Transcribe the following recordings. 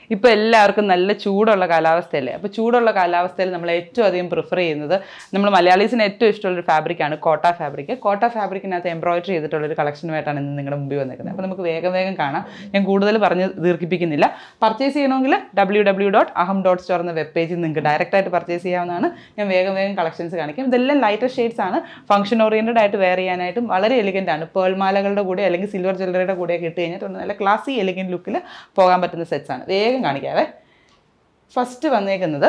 ഇപ്പോൾ എല്ലാവർക്കും നല്ല ചൂടുള്ള കാലാവസ്ഥയല്ലേ അപ്പോൾ ചൂടുള്ള കാലാവസ്ഥയിൽ നമ്മൾ ഏറ്റവും അധികം പ്രിഫർ ചെയ്യുന്നത് നമ്മൾ മലയാളീസിന് ഏറ്റവും ഇഷ്ടമുള്ളൊരു ഫാബ്രിക്കാണ് കോട്ട ഫാബ്രിക് കോട്ട ഫാബ്രിക്കിനകത്ത് എംബ്രോയിഡറി ചെയ്തിട്ടുള്ളൊരു കളക്ഷനുമായിട്ടാണ് ഇന്ന് നിങ്ങളുടെ മുമ്പിൽ വന്നിരിക്കുന്നത് അപ്പോൾ നമുക്ക് വേഗം വേഗം കാണാം ഞാൻ കൂടുതൽ പറഞ്ഞ് ദീർഘിപ്പിക്കുന്നില്ല പർച്ചേസ് ചെയ്യണമെങ്കിൽ W W dot Aham dot store എന്ന വെബ് പേജിൽ നിങ്ങൾക്ക് ഡയറക്റ്റ് ആയിട്ട് പർച്ചേസ് ചെയ്യാവുന്നതാണ് ഞാൻ വേഗം വേഗം കളക്ഷൻസ് കാണിക്കാം ഇതെല്ലാം ലൈറ്റർ ഷെയ്ഡ്സ് ആണ് ഫംഗ്ഷൻ ഓറിയൻറ്റഡ് ആയിട്ട് വെയർ ചെയ്യാനായിട്ടും വളരെ എലിഗൻ്റ് ആണ് പേൾ മാലകളുടെ കൂടെ അല്ലെങ്കിൽ സിൽവർ ജ്വല്ലറിയുടെ കൂടെ ഇട്ട് കഴിഞ്ഞിട്ട് നല്ല ക്ലാസി എലിഗൻറ്റ് ലുക്കിൽ പോകാൻ പറ്റുന്ന സെറ്റ്സ് ആണ് വേഗം കാണിക്കാവേ ഫസ്റ്റ് വന്നേക്കുന്നത്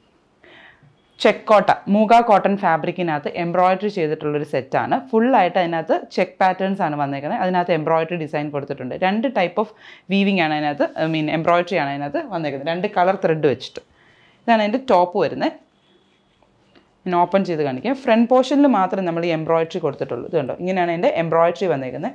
ചെക്കോട്ട മൂഗ കോട്ടൺ ഫാബ്രിക്കിനകത്ത് എംബ്രോയിഡറി ചെയ്തിട്ടുള്ളൊരു സെറ്റാണ് ഫുള്ളായിട്ട് അതിനകത്ത് ചെക്ക് പാറ്റേൺസ് ആണ് വന്നേക്കുന്നത് അതിനകത്ത് എംബ്രോയിഡറി ഡിസൈൻ കൊടുത്തിട്ടുണ്ട് രണ്ട് ടൈപ്പ് ഓഫ് വീവിംഗ് ആണ് അതിനകത്ത് ഐ മീൻ എംബ്രോയിഡറി ആണ് അതിനകത്ത് വന്നേക്കുന്നത് രണ്ട് കളർ ത്രെഡ് വെച്ചിട്ട് ഇതാണ് അതിൻ്റെ ടോപ്പ് വരുന്നത് ഞാൻ ഓപ്പൺ ചെയ്ത് കാണിക്കാം ഫ്രണ്ട് പോർഷനിൽ മാത്രം നമ്മൾ ഈ എംബ്രോയിഡറി കൊടുത്തിട്ടുള്ളൂ ഇത് കണ്ടോ ഇങ്ങനെയാണ് അതിൻ്റെ എംബ്രോയിഡറി വന്നേക്കുന്നത്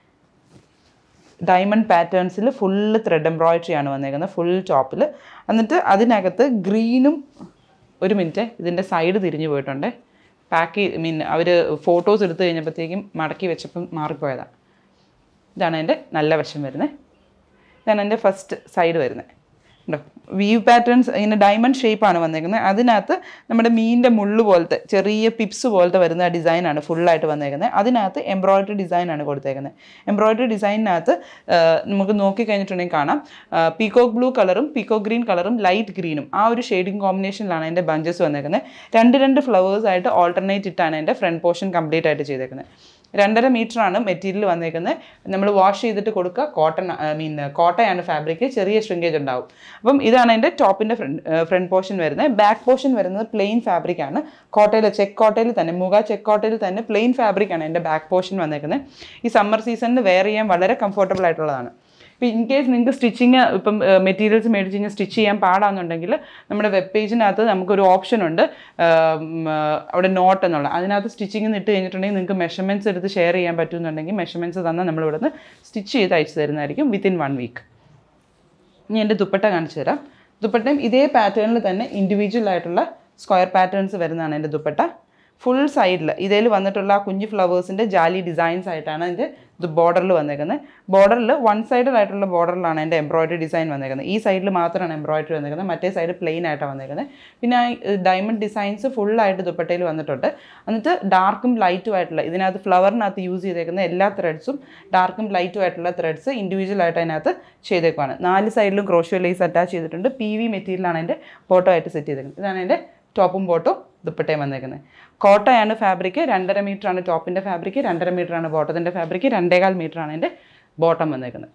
ഡയമണ്ട് പാറ്റേൺസിൽ ഫുള്ള് ത്രെഡ് എംബ്രോയിഡറി ആണ് വന്നേക്കുന്നത് ഫുൾ ടോപ്പിൽ എന്നിട്ട് അതിനകത്ത് ഗ്രീനും ഒരു മിനിറ്റ് ഇതിൻ്റെ സൈഡ് തിരിഞ്ഞു പോയിട്ടുണ്ട് പാക്ക് ഐ മീൻ അവർ ഫോട്ടോസ് എടുത്തു കഴിഞ്ഞപ്പോഴത്തേക്കും മടക്കി വെച്ചപ്പം മാറിപ്പോയതാണ് ഇതാണ് എൻ്റെ നല്ല വശം വരുന്നത് ഇതാണ് എൻ്റെ ഫസ്റ്റ് സൈഡ് വരുന്നത് ഉണ്ടോ വീവ് പാറ്റേൺസ് ഇങ്ങനെ ഡയമണ്ട് ഷേപ്പാണ് വന്നേക്കുന്നത് അതിനകത്ത് നമ്മുടെ മീനിൻ്റെ മുള്ളു പോലത്തെ ചെറിയ പിപ്സ് പോലത്തെ വരുന്ന ഡിസൈനാണ് ഫുള്ളായിട്ട് വന്നേക്കുന്നത് അതിനകത്ത് എംബ്രോയിഡറി ഡിസൈനാണ് കൊടുത്തേക്കുന്നത് എംബ്രോയിഡറി ഡിസൈനിനകത്ത് നമുക്ക് നോക്കിക്കഴിഞ്ഞിട്ടുണ്ടെങ്കിൽ കാണാം പീക്കോക്ക് ബ്ലൂ കളറും പീക്കോക്ക് ഗ്രീൻ കളറും ലൈറ്റ് ഗ്രീനും ആ ഒരു ഷെയ്ഡിങ് കോമ്പിനേഷനിലാണ് എൻ്റെ ബഞ്ചസ് വന്നേക്കുന്നത് രണ്ട് രണ്ട് ഫ്ലവേഴ്സ് ആയിട്ട് ഓൾട്ടർനേറ്റ് ഇട്ടാണ് എൻ്റെ ഫ്രണ്ട് പോർഷൻ കംപ്ലീറ്റ് ആയിട്ട് ചെയ്തേക്കുന്നത് രണ്ടര മീറ്റർ ആണ് മെറ്റീരിയൽ വന്നേക്കുന്നത് നമ്മൾ വാഷ് ചെയ്തിട്ട് കൊടുക്കുക കോട്ടൺ ഐ മീൻ കോട്ടയാണ് ഫാബ്രിക് ചെറിയ ശ്രിങ്കേജ് ഉണ്ടാവും അപ്പം ഇതാണ് എൻ്റെ ടോപ്പിൻ്റെ ഫ്രണ്ട് ഫ്രണ്ട് പോർഷൻ വരുന്നത് ബാക്ക് പോർഷൻ വരുന്നത് പ്ലെയിൻ ഫാബ്രിക് ആണ് കോട്ടയിൽ ചെക്ക് കോട്ടയിൽ തന്നെ മുഗ ചെക്ക് കോട്ടയിൽ തന്നെ പ്ലെയിൻ ഫാബ്രിക് ആണ് എൻ്റെ ബാക്ക് പോർഷൻ വന്നേക്കുന്നത് ഈ സമ്മർ സീസണിൽ വെയർ ചെയ്യാൻ വളരെ കംഫർട്ടബിൾ ആയിട്ടുള്ളതാണ് ഇപ്പോൾ ഇൻ കേസ് നിങ്ങൾക്ക് സ്റ്റിച്ചിങ് ഇപ്പം മെറ്റീരിയൽസ് മേടിച്ച് കഴിഞ്ഞാൽ സ്റ്റിച്ച് ചെയ്യാൻ പാടാന്നുണ്ടെങ്കിൽ നമ്മുടെ വെബ് പേജിനകത്ത് നമുക്കൊരു ഓപ്ഷൻ ഉണ്ട് ആം, ആ, അവിടെ നോട്ട് എന്നുള്ള അതിനകത്ത് സ്റ്റിച്ചിങ് ഇട്ട് കഴിഞ്ഞിട്ടുണ്ടെങ്കിൽ നിങ്ങൾക്ക് മെഷർമെൻറ്റ്സ് എടുത്ത് ഷെയർ ചെയ്യാൻ പറ്റുമെന്നുണ്ടെങ്കിൽ മെഷർമെൻറ്റ്സ് തന്നാൽ നമ്മൾ ഇവിടുന്ന് സ്റ്റിച്ച് ചെയ്ത് അയച്ചു തരുന്നതായിരിക്കും വിത്തിൻ വൺ വീക്ക് ഇനി എൻ്റെ ദുപ്പട്ട കാണിച്ചു തരാം ദുപ്പട്ടയും ഇതേ പാറ്റേണിൽ തന്നെ ഇൻഡിവിജ്വൽ ആയിട്ടുള്ള സ്ക്വയർ പാറ്റേൺസ് വരുന്നതാണ് എൻ്റെ ദുപ്പട്ട ഫുൾ സൈഡിൽ ഇതിൽ വന്നിട്ടുള്ള ആ കുഞ്ഞു ഫ്ലവേഴ്സിൻ്റെ ജാലി ഡിസൈൻസ് ആയിട്ടാണ് അതിൻ്റെ ഇത് ബോർഡറിൽ വന്നേക്കുന്നത് ബോർഡറിൽ വൺ സൈഡഡ് ആയിട്ടുള്ള ബോർഡറിലാണ് എൻ്റെ എംബ്രോയിഡറി ഡിസൈൻ വന്നേക്കുന്നത് ഈ സൈഡിൽ മാത്രമാണ് എംബ്രോയിഡറി വന്നേക്കുന്നത് മറ്റേ സൈഡ് പ്ലെയിൻ ആയിട്ടാണ് വന്നേക്കുന്നത് പിന്നെ ആ ഡയമണ്ട് ഡിസൈൻസ് ഫുള്ളായിട്ട് ദുപ്പട്ടയിൽ വന്നിട്ടുണ്ട് എന്നിട്ട് ഡാർക്കും ലൈറ്റും ആയിട്ടുള്ള ഇതിനകത്ത് ഫ്ലവറിനകത്ത് യൂസ് ചെയ്തേക്കുന്ന എല്ലാ ത്രെഡ്സും ഡാർക്കും ലൈറ്റും ആയിട്ടുള്ള ത്രെഡ്സ് ഇൻഡിവിജ്വൽ ആയിട്ട് അതിനകത്ത് ചെയ്തേക്കുവാണ് നാല് സൈഡിലും ക്രോഷ്യോ ലേസ് അറ്റാച്ച് ചെയ്തിട്ടുണ്ട് പി വി മെറ്റീരിയലാണ് എൻ്റെ ഫോട്ടോ ആയിട്ട് സെറ്റ് ചെയ്തേക്കുന്നത് ഇതാണ് എൻ്റെ ടോപ്പും ബോട്ടും ദുപ്പട്ടയും വന്നേക്കുന്നത് കോട്ടയാണ് ഫാബ്രിക് രണ്ടര മീറ്റർ ആണ് ടോപ്പിൻ്റെ ഫാബ്രിക് രണ്ടര മീറ്റർ ആണ് ബോട്ടത്തിൻ്റെ ഫാബ്രിക് രണ്ടേകാൽ മീറ്റർ ആണ് എൻ്റെ ബോട്ടം വന്നേക്കുന്നത്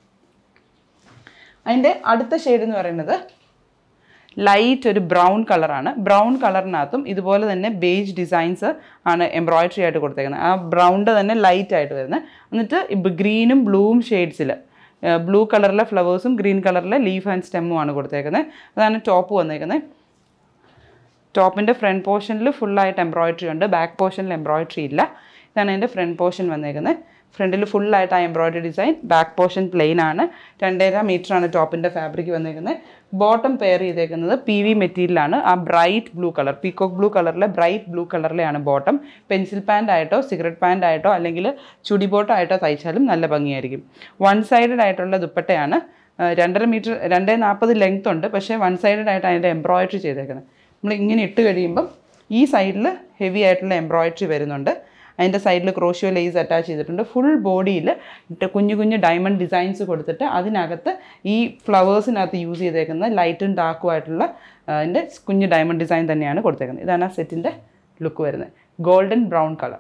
അതിൻ്റെ അടുത്ത ഷെയ്ഡ് എന്ന് പറയുന്നത് ലൈറ്റ് ഒരു ബ്രൗൺ കളറാണ് ബ്രൗൺ കളറിനകത്തും ഇതുപോലെ തന്നെ ബേജ് ഡിസൈൻസ് ആണ് എംബ്രോയിഡറി ആയിട്ട് കൊടുത്തേക്കുന്നത് ആ ബ്രൗണിൻ്റെ തന്നെ ലൈറ്റ് ആയിട്ട് വരുന്നത് എന്നിട്ട് ഗ്രീനും ബ്ലൂവും ഷെയ്ഡ്സിൽ ബ്ലൂ കളറിലെ ഫ്ലവേഴ്സും ഗ്രീൻ കളറിലെ ലീഫ് ആൻഡ് സ്റ്റെമ്മും ആണ് കൊടുത്തേക്കുന്നത് അതാണ് ടോപ്പ് വന്നേക്കുന്നത് ടോപ്പിൻ്റെ ഫ്രണ്ട് പോർഷനിൽ ഫുള്ളായിട്ട് എംബ്രോയിഡറി ഉണ്ട് ബാക്ക് പോർഷനിൽ എംബ്രോയിഡറി ഇല്ല ഇതാണ് എൻ്റെ ഫ്രണ്ട് പോർഷൻ വന്നേക്കുന്നത് ഫ്രണ്ടിൽ ഫുള്ളായിട്ട് ആ embroidery design back portion plain ആണ് രണ്ടര മീറ്റർ ആണ് ടോപ്പിൻ്റെ ഫാബ്രിക് വന്നേക്കുന്നത് ബോട്ടം പെയർ ചെയ്തേക്കുന്നത് പി വി മെറ്റീരിയലാണ് ആ bright blue colour peacock blue കളറിലെ ബ്രൈറ്റ് ബ്ലൂ കളറിലെയാണ് ബോട്ടം പെൻസിൽ പാൻ്റ് ആയിട്ടോ സിഗരറ്റ് പാൻ്റ് ആയിട്ടോ അല്ലെങ്കിൽ ചുടി ബോട്ടോ ആയിട്ടോ തയ്ച്ചാലും നല്ല ഭംഗിയായിരിക്കും വൺ സൈഡഡ് ആയിട്ടുള്ള ദുപ്പട്ടയാണ് ആ, രണ്ടര മീറ്റർ രണ്ടേ നാൽപ്പത് ലെങ്ത് ഉണ്ട് പക്ഷേ വൺ സൈഡഡ് ആയിട്ട് അതിൻ്റെ എംബ്രോയിഡറി ചെയ്തേക്കുന്നത് നമ്മൾ ഇങ്ങനെ ഇട്ട് കഴിയുമ്പം ഈ സൈഡിൽ ഹെവി ആയിട്ടുള്ള എംബ്രോയിഡറി വരുന്നുണ്ട് അതിൻ്റെ സൈഡിൽ ക്രോഷ്യോ ലേസ് അറ്റാച്ച് ചെയ്തിട്ടുണ്ട് ഫുൾ ബോഡിയിൽ കുഞ്ഞു കുഞ്ഞു ഡയമണ്ട് ഡിസൈൻസ് കൊടുത്തിട്ട് അതിനകത്ത് ഈ ഫ്ലവേഴ്സിനകത്ത് യൂസ് ചെയ്തേക്കുന്ന ലൈറ്റും ഡാർക്കും ആയിട്ടുള്ള ആ, അതിൻ്റെ കുഞ്ഞു ഡയമണ്ട് ഡിസൈൻ തന്നെയാണ് കൊടുത്തേക്കുന്നത് ഇതാണ് ആ സെറ്റിൻ്റെ ലുക്ക് വരുന്നത് ഗോൾഡൻ ബ്രൗൺ കളർ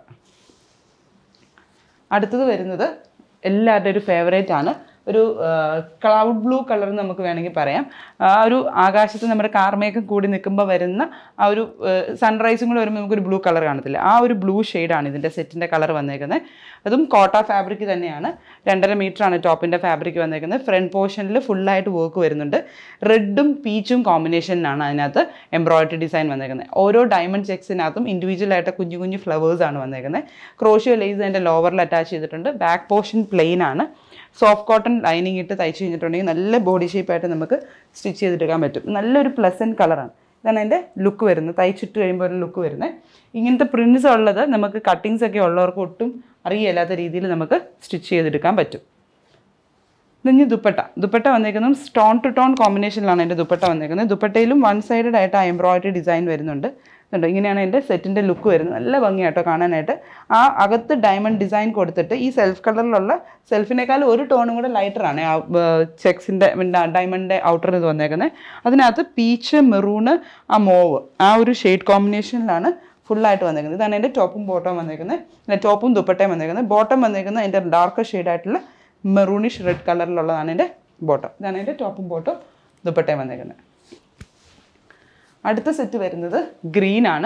അടുത്തത് വരുന്നത് എല്ലാവരുടെയും ഒരു ഫേവറേറ്റ് ആണ് ഒരു ക്ലൗഡ് ബ്ലൂ കളർ നമുക്ക് വേണമെങ്കിൽ പറയാം ആ ഒരു ആകാശത്ത് നമ്മുടെ കാർമേഘം കൂടി നിൽക്കുമ്പോൾ വരുന്ന ആ ഒരു സൺറൈസും കൂടി വരുമ്പോൾ നമുക്കൊരു ബ്ലൂ കളർ കാണത്തില്ല ആ ഒരു ബ്ലൂ ഷെയ്ഡാണ് ഇതിൻ്റെ സെറ്റിൻ്റെ കളർ വന്നേക്കുന്നത് അതും കോട്ട ഫാബ്രിക് തന്നെയാണ് രണ്ടര മീറ്റർ ആണ് ടോപ്പിൻ്റെ ഫാബ്രിക് വന്നേക്കുന്നത് ഫ്രണ്ട് പോർഷനിൽ ഫുള്ളായിട്ട് വർക്ക് വരുന്നുണ്ട് റെഡും പീച്ചും കോമ്പിനേഷനിലാണ് അതിനകത്ത് എംബ്രോയിഡറി ഡിസൈൻ വന്നേക്കുന്നത് ഓരോ ഡയമണ്ട് ചെക്സിനകത്തും ഇൻഡിവിജ്വൽ ആയിട്ട് കുഞ്ഞു കുഞ്ഞു ഫ്ലവേഴ്സ് ആണ് വന്നേക്കുന്നത് ക്രോഷ്യോ ലേസ് അതിൻ്റെ ലോവറിൽ അറ്റാച്ച് ചെയ്തിട്ടുണ്ട് ബാക്ക് പോർഷൻ പ്ലെയിൻ ആണ് സോഫ്റ്റ് കോട്ടൺ ലൈനിങ് ഇട്ട് തയ്ച്ച് കഴിഞ്ഞിട്ടുണ്ടെങ്കിൽ നല്ല ബോഡി ഷേപ്പായിട്ട് നമുക്ക് സ്റ്റിച്ച് ചെയ്തെടുക്കാൻ പറ്റും നല്ലൊരു പ്ലസൻറ്റ് കളറാണ് ഇതാണ് അതിൻ്റെ ലുക്ക് വരുന്നത് തയ്ച്ചിട്ട് കഴിയുമ്പോൾ ഒരു ലുക്ക് വരുന്നത് ഇങ്ങനത്തെ പ്രിൻസ് ഉള്ളത് നമുക്ക് കട്ടിങ്സ് ഒക്കെ ഉള്ളവർക്ക് ഒട്ടും അറിയില്ലാത്ത രീതിയിൽ നമുക്ക് സ്റ്റിച്ച് ചെയ്തെടുക്കാൻ പറ്റും ഇതിഞ്ഞ് ദുപ്പട്ട ദുപ്പട്ട വന്നേക്കുന്നത് സ്റ്റോൺ ടു ടോൺ കോമ്പിനേഷനിലാണ് എൻ്റെ ദുപ്പട്ട വന്നേക്കുന്നത് ദുപ്പട്ടയിലും വൺ സൈഡഡ് ആയിട്ട് ആ എംബ്രോയിഡറി ഡിസൈൻ വരുന്നുണ്ട് കണ്ടോ ഇങ്ങനെയാണ് എൻ്റെ സെറ്റിൻ്റെ ലുക്ക് വരുന്നത് നല്ല ഭംഗിയാട്ടോ കാണാനായിട്ട് ആ അകത്ത് ഡയമണ്ട് ഡിസൈൻ കൊടുത്തിട്ട് ഈ സെൽഫ് കളറിലുള്ള സെൽഫിനേക്കാൾ ഒരു ടോണും കൂടെ ലൈറ്ററാണ് ആ ചെക്സിൻ്റെ ഡയമണ്ടിൻ്റെ ഔട്ടർ ഇത് വന്നേക്കുന്നത് അതിനകത്ത് പീച്ച് മെറൂണ് ആ മോവ് ആ ഒരു ഷെയ്ഡ് കോമ്പിനേഷനിലാണ് ഫുള്ളായിട്ട് വന്നേക്കുന്നത് ഇതാണ് എൻ്റെ ടോപ്പും ബോട്ടം വന്നേക്കുന്നത് ടോപ്പും ദുപ്പട്ടയും വന്നേക്കുന്നത് ബോട്ടം വന്നേക്കുന്നത് എൻ്റെ ഡാർക്ക് ഷെയ്ഡായിട്ടുള്ള മെറൂണിഷ് റെഡ് കളറിലുള്ളതാണ് എൻ്റെ ബോട്ടം ഇതാണ് എൻ്റെ ടോപ്പും ബോട്ടം ദുപ്പട്ടയും വന്നേക്കുന്നത് അടുത്ത സെറ്റ് വരുന്നത് ഗ്രീൻ ആണ്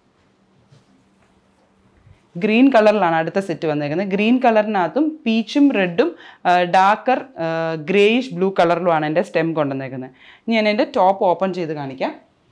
ഗ്രീൻ കളറിലാണ് അടുത്ത സെറ്റ് വന്നേക്കുന്നത് ഗ്രീൻ കളറിനകത്തും പീച്ചും റെഡും ഡാർക്കർ ഗ്രേയിഷ് ബ്ലൂ കളറിലുമാണ് എൻ്റെ സ്റ്റെം കൊണ്ടുവന്നേക്കുന്നത് ഇനി ഞാൻ എൻ്റെ ടോപ്പ് ഓപ്പൺ ചെയ്ത് കാണിക്കാം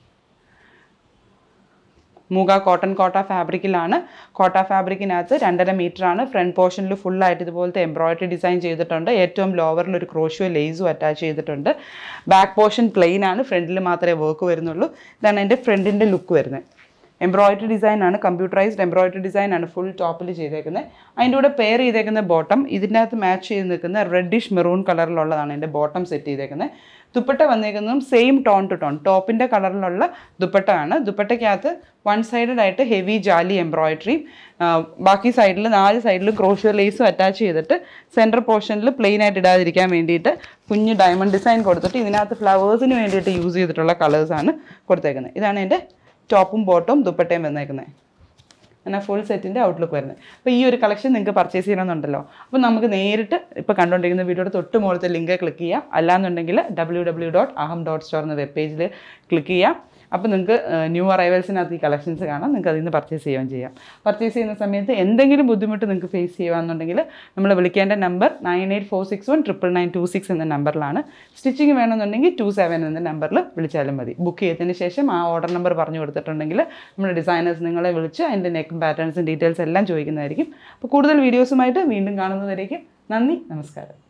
മൂഗ കോട്ടൺ കോട്ട ഫാബ്രിക്കിലാണ് കോട്ട ഫാബ്രിക്കിനകത്ത് രണ്ടര മീറ്ററാണ് ഫ്രണ്ട് പോർഷനിൽ ഫുള്ളായിട്ട് ഇതുപോലത്തെ എംബ്രോയിഡറി ഡിസൈൻ ചെയ്തിട്ടുണ്ട് ഏറ്റവും ലോവറിൽ ഒരു ക്രോഷ്യോ ലേസും അറ്റാച്ച് ചെയ്തിട്ടുണ്ട് ബാക്ക് പോർഷൻ പ്ലെയിൻ ആണ് ഫ്രണ്ടിൽ മാത്രമേ വർക്ക് വരുന്നുള്ളൂ ഇതാണ് എൻ്റെ ഫ്രണ്ടിൻ്റെ ലുക്ക് വരുന്നത് എംബ്രോയിഡറി ഡിസൈൻ ആണ് കമ്പ്യൂട്ടറൈസ്ഡ് എംബ്രോയിഡറി ഡിസൈൻ ആണ് ഫുൾ ടോപ്പിൽ ചെയ്തേക്കുന്നത് അതിൻ്റെ കൂടെ പെയർ ചെയ്തേക്കുന്ന ബോട്ടം ഇതിനകത്ത് മാച്ച് ചെയ്ത് നിൽക്കുന്ന റെഡിഷ് മെറൂൺ കളറിലുള്ളതാണ് എൻ്റെ ബോട്ടം സെറ്റ് ചെയ്തേക്കുന്നത് ദുപ്പട്ട വന്നേക്കുന്നതും സെയിം ടോൺ ടു ടോൺ ടോപ്പിൻ്റെ കളറിലുള്ള ദുപ്പട്ട ആണ് ദുപ്പട്ടയ്ക്കകത്ത് വൺ സൈഡഡ് ആയിട്ട് ഹെവി ജാലി എംബ്രോയിഡറിയും ബാക്കി സൈഡിൽ നാല് സൈഡിലും ക്രോഷ്യോ ലേസും അറ്റാച്ച് ചെയ്തിട്ട് സെൻറ്റർ പോർഷനിൽ പ്ലെയിൻ ആയിട്ട് ഇടാതിരിക്കാൻ വേണ്ടിയിട്ട് കുഞ്ഞ് ഡയമണ്ട് ഡിസൈൻ കൊടുത്തിട്ട് ഇതിനകത്ത് ഫ്ലവേഴ്സിന് വേണ്ടിയിട്ട് യൂസ് ചെയ്തിട്ടുള്ള കളേഴ്സാണ് കൊടുത്തേക്കുന്നത് ഇതാണ് എൻ്റെ ടോപ്പും ബോട്ടും ദുപ്പട്ടയും വന്നേക്കുന്നത് അങ്ങനെ ഫുൾ സെറ്റിൻ്റെ ഔട്ട്ലുക്ക് വരുന്നത് അപ്പോൾ ഈ ഒരു കളക്ഷൻ നിങ്ങൾക്ക് പർച്ചേസ് ചെയ്യണമെന്നുണ്ടല്ലോ അപ്പോൾ നമുക്ക് നേരിട്ട് ഇപ്പോൾ കണ്ടുകൊണ്ടിരിക്കുന്ന വീഡിയോയുടെ തൊട്ട് മുകളിലത്തെ ലിങ്ക് ക്ലിക്ക് ചെയ്യാം അല്ലാന്നുണ്ടെങ്കിൽ W W dot Aham dot store എന്ന വെബ് പേജിൽ ക്ലിക്ക് ചെയ്യാം അപ്പോൾ നിങ്ങൾക്ക് ന്യൂ അറൈവൽസിനകത്ത് ഈ കളക്ഷൻസ് കാണാം നിങ്ങൾക്ക് അതിൽ നിന്ന് പർച്ചേസ് ചെയ്യുകയും ചെയ്യാം പർച്ചേസ് ചെയ്യുന്ന സമയത്ത് എന്തെങ്കിലും ബുദ്ധിമുട്ട് നിങ്ങൾക്ക് ഫേസ് ചെയ്യുകയാണെന്നുണ്ടെങ്കിൽ നമ്മൾ വിളിക്കേണ്ട number nine eight four six one triple nine two six എന്ന നമ്പറിലാണ് സ്റ്റിച്ചിങ് വേണമെന്നുണ്ടെങ്കിൽ ടു സെവൻ എന്ന നമ്പറിൽ വിളിച്ചാലും മതി ബുക്ക് ചെയ്തതിന് ശേഷം ആ ഓർഡർ നമ്പർ പറഞ്ഞു കൊടുത്തിട്ടുണ്ടെങ്കിൽ നമ്മുടെ ഡിസൈനേഴ്സ് നിങ്ങളെ വിളിച്ച് അതിൻ്റെ നെക്കും പാറ്റേൺസും ഡീറ്റെയിൽസ് എല്ലാം ചോദിക്കുന്നതായിരിക്കും അപ്പോൾ കൂടുതൽ വീഡിയോസുമായിട്ട് വീണ്ടും കാണുന്നതായിരിക്കും നന്ദി നമസ്കാരം